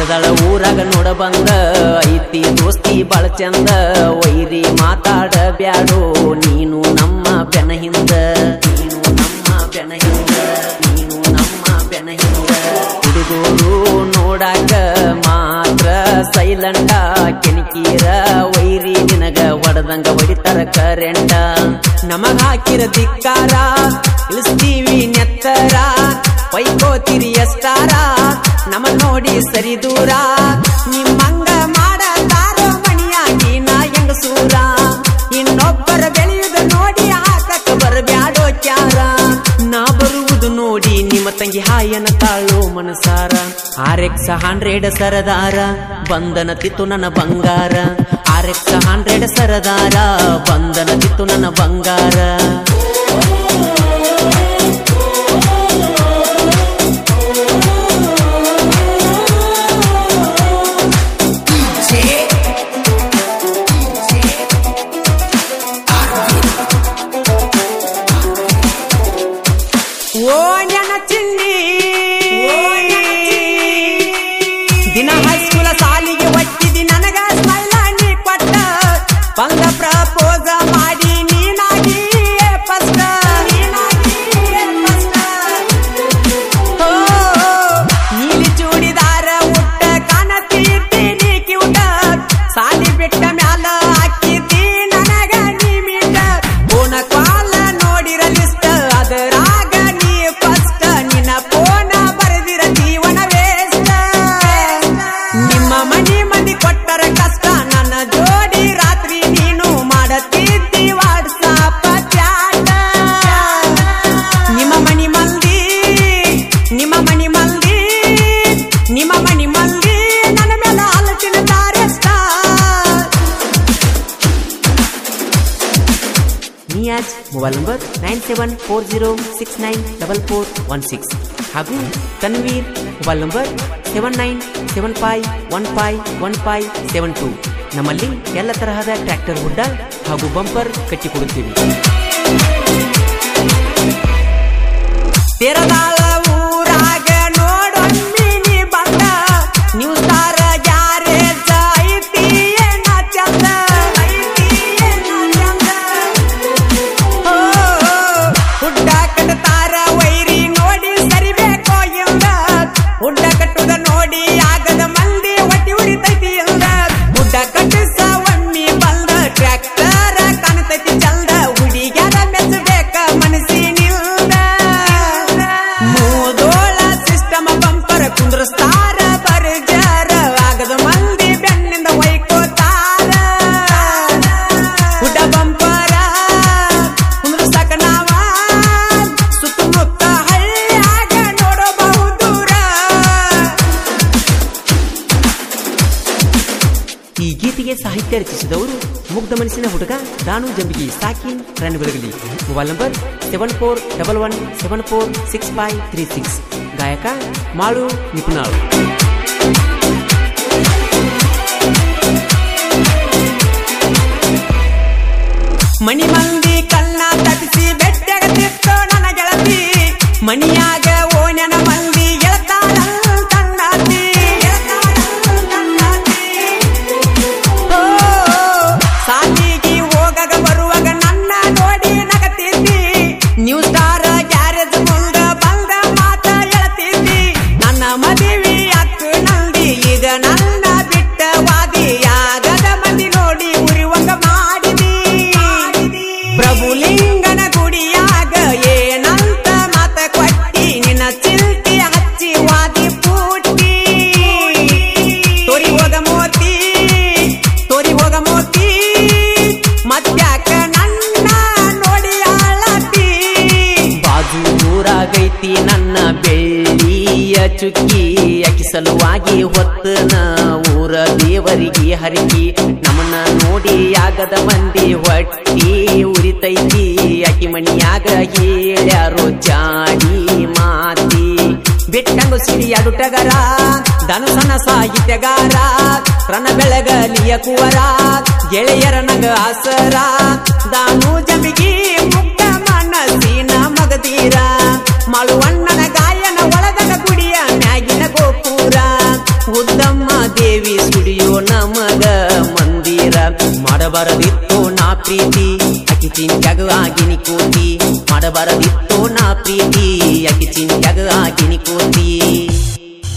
ನಡೆದಳ ಊರಾಗ ನೋಡ ಬಂದ ಐತಿ ದೋಸ್ತಿ ಬಾಳ ಚಂದ ವೈರಿ ಮಾತಾಡ ಬ್ಯಾಡೋ ನೀನು ನಮ್ಮ ಬೆನ ಹಿಂದ ನೀನು ನಮ್ಮ ಬೆನ ಹಿಂದ ನೀನು ನಮ್ಮ ಬೆನ ಹಿಂದ ಹುಡುಗರು ನೋಡಾಕ ಮಾತ್ರ ಸೈಲಂಟ ಕೆಣಕೀರ ವೈರಿ ನಿನಗ ಹೊಡೆದಂಗ ಹೊಡಿತಾರ ಕರೆಂಟ ನಮಗ ಹಾಕಿರ ಧಿಕ್ಕಾರ ಇಳಿಸ್ತೀವಿ ನೆತ್ತರ ಪೈಕೋತಿರಿ ಎಷ್ಟಾರ ನಮ್ಮ ನೋಡಿ ಸರಿ ದೂರ ನಿಮ್ಮಂಗ ಮಾಡತಾರೋ ಮಣಿಯಾಗಿ ನಾ ಹೆಂಗಸೂರ ಇನ್ನೊಬ್ಬರ ಬೆಳೆಯುವುದು ನೋಡಿ ಹಾಕಕ್ಕ ಬರಬ್ಯಾಡೋ ಕ್ಯಾರ ನಾ ಬರುವುದು ನೋಡಿ ನಿಮ್ಮ ತಂಗಿ ಹಾಯನ ತಾಳೋ ಮನಸಾರ ಆರ್ ಎಕ್ಸ್ ಹಂಡ್ರೆಡ್ ಸರದಾರ ಬಂಧನ ತಿತ್ತು ನನ್ನ ಬಂಗಾರ ಆರ್ ಎಕ್ಸ್ ಹಂಡ್ರೆಡ್ ಸರದಾರ ಬಂಧನ ತಿತ್ತು ನನ್ನ ಬಂಗಾರ ಓ ನನ್ನ ಚಿನ್ನಿ ದಿನ ಹೈಸ್ಕೂಲ ಸಾಲಿಗೆ ಒಟ್ಟಿದಿ ನನಗ ಸ್ಮೈಲ ನೀ ಕೊಟ್ಟ ಬಂದ ಪ್ರಪೋಸ ಮಾಡಿ ನೀನಾಗಿ ಫಸ್ಟ್ ಓ ನೀಲಿ ಚೂಡಿದಾರ ಉಟ್ಟ ಕಾಣತೀರ್ತಿ ನೀ ಕಿವುಟ ಸಾಲಿ ಬಿಟ್ಟ ಮ್ಯಾಲ ಹಾಕಿದ್ದಿ ನನಗ ನೀ ಮಿಟ್ಟ ಫೋನ ಕಾಲ ನೋಡಿರ ಲಿಸ್ಟ್ ಅದರಾಗ ನೀ ಫಸ್ಟ್ ನಿನ್ನ ಫೋನ ಬರೆದಿರ ಜೀವನ ವೇಸ್ಟ್ ನಿಮ್ಮ ಮನಿ ಮಂದಿ ಕೊಟ್ಟರ ಕಷ್ಟ ನನ್ನ ಜೋಡಿ ರಾತ್ರಿ ನೀನು ಮಾಡತಿದ್ದಿ ವಾಟ್ಸಾಪ್ ಚಾಟ ನಿಮ್ಮ ಮನಿ ಮಂದಿ ನಿಮ್ಮ ಮನಿ ಮಂದಿ ನಿಮ್ಮ ಮನಿ ಮಂದಿ ನನ್ನ ಮೇಲೆ ಆಲೋಚನೆ ತಾರೆಷ್ಟ Niyaz mobile number nine seven four zero six nine double four one six ಹಾಗೂ Tanveer mobile number seven nine seven five one five one five seven two ನಮ್ಮಲ್ಲಿ ಎಲ್ಲ ತರಹದ ಟ್ರ್ಯಾಕ್ಟರ್ ಹುಡ್ಡ ಹಾಗೂ ಬಂಪರ್ ಕಟ್ಟಿಕೊಡುತ್ತೀವಿ ತೆರದಾಳ ಊರಾಗ ನೋಡೊಮ್ಮಿ ನೀ ಬಂದ ನ್ಯೂಸ್ ತಾರ ಗ್ಯಾರೇಜ್ ಐತಿ ಏನ ಚಂದ ಐತಿ ಏನ ಚಂದ ಓ, ಹುಡ್ಡ ಕಟ್ತಾರ ವೈರಿ ನೋಡಿ ಸರಿಬೇಕೋ ಇಲ್ದ ಹುಡ್ಡ ಕಟ್ಟುದ ನೋಡಿ ಆಗದ ಮಂದಿ ಒಟ್ಟಿ ಉರಿತೈತಿ ಇಲ್ದ ಹುಡ್ಡ ಕಟ್ಟಿಸ ಒಮ್ಮಿ ಬಂದ ಟ್ರ್ಯಾಕ್ಟರ್ ಕಾಣತೈತಿ ಚಲ್ದ ಹುಡುಗ್ಯಾರ ಮೆಚ್ಚಬೇಕ ಮನಸ್ಸಿನಿಲ್ದ ಮೂದೋಳ ಸಿಸ್ಟಮ್ ಬಂಪರ್ ಕುಂದ್ರಸ್ತಾರ ಬರ್ಜಾರ ಆಗದ ಮಂದಿ ಬೆನ್ನಿಂದ ಒಯ್ಕೋತಾರ ಹುಡ್ಡ ಬಂಪರ ಕುಂದ್ರಸಾಕ ನಾವ ಸುತ್ತಮುತ್ತ ಹಳ್ಳಿಯಾಗ ನೋಡಬಹುದೂರ ಈ ಗೀತೆಗೆ ಸಾಹಿತ್ಯ ರಚಿಸಿದವರು ಮುಗ್ಧ ಮನಸ್ಸಿನ ಹುಡುಗ ದಾನು ಜಂಬಿಗಿ ಸಾಕಿನ್ ರನ್ ಬೆಳಗಲಿ mobile number seven four double one seven four six five three six ಗಾಯಕ ಮಾಳು ನಿಪುಣಾಳು ಮಣಿ ಮಂದಿ ಕಣ್ಣ ತಪ್ಪಿಸಿ ಬೆಟ್ಟಗತ್ತಿತ್ತು ನನ್ನ ಗೆಳತಿ ಮಣಿಯಾಗ ಓಣ್ಯನ ಮಂದಿ ಗೆಳತಾಳ ತನ್ನತಿ ಓ, ಸಾಲಿಗೆ ಹೋಗಾಗ ಬರುವಾಗ ನನ್ನ ನೋಡಿ ನಗತಿದ್ದಿ ನ್ಯೂ ಸ್ಟಾರ್ ಗ್ಯಾರೇಜ್ ಮುಂದ ಬಂದ ಮಾತ ಹೇಳ್ತಿದ್ದಿ ನನ್ನ ಮದುವೆ ಅಕ್ಕ ನಂದಿ ಈಗ ನನ್ನ ಬಿಟ್ಟ ವಾದಿಯಾಗದ ಮಂದಿ ನೋಡಿ ಉರಿವಂಗ ಮಾಡಿದಿ ಪ್ರಭುಲಿಂಗನ ಗುಡಿಯಾಗ ಏನಂತ ಮಾತ ಕೊಟ್ಟಿ ನಿನ್ನ ಚಿಲ್ತಿ ಹಚ್ಚಿ ವಾದಿ ಪೂಟಿ ತೋರಿ ಹೋಗ ಮೋತಿ ತೋರಿ ಹೋಗ ಮೋತಿ ಮತ್ತ್ಯಾಕ ನನ್ನ ನೋಡಿ ಆಳತಿ ಬಾಜು ಊರಾಗೈತಿ ನನ್ನ ಬೆಳ್ಳಿಯ ಚುಕ್ಕಿ ಅಕ್ಕಿ ಸಲುವಾಗಿ ಹೊತ್ತನ ಊರ ದೇವರಿಗೆ ಹರಿಕಿ ನಮ್ಮನ್ನ ನೋಡಿ ಆಗದ ಮಂದಿ ಹೊಟ್ಟಿ ಉರಿತೈತಿ ಅಕ್ಕಿ ಮಣಿಯಾಗ ಹೇಳ್ಯಾರೋ ಜಾಡಿ ಮಾತಿ ಬಿಟ್ಟಂಗು ಸಿಡಿ ಅಡುಟಗರ ಧನುಸನ ಸಾಹಿತ್ಯಗಾರ ರಣ ಬೆಳಗಲಿಯ ಕುವರ ಗೆಳೆಯರ ನಗ ಆಸರ ದಾನು ಜಂಬಿಗಿ ಮುಕ್ತ ಮನಸ್ಸಿನ ಮಗದೀರ ಮಾಳುವಣ್ಣನ ಗಾಯನ ಒಳಗದ ಗುಡಿಯ ಮ್ಯಾಗಿನ ಗೋಪುರ ಉದ್ದಮ್ಮ ನಮ್ಮ ದೇವಿ ಸ್ಟುಡಿಯೋ ನಮಗ ಮಂದಿರ ಮಾಡಬಾರದಿತ್ತು ನಾ ಪ್ರೀತಿ ಅಕ್ಕಿ ಚಿಂತ್ಯಾಗ ಆಗಿನಿ ಕೋತಿ ಮಾಡಬಾರದಿತ್ತು ನಾ ಪ್ರೀತಿ ಅಕ್ಕಿ ಚಿಂತ್ಯಾಗ ಆಗಿನಿ ಕೋತಿ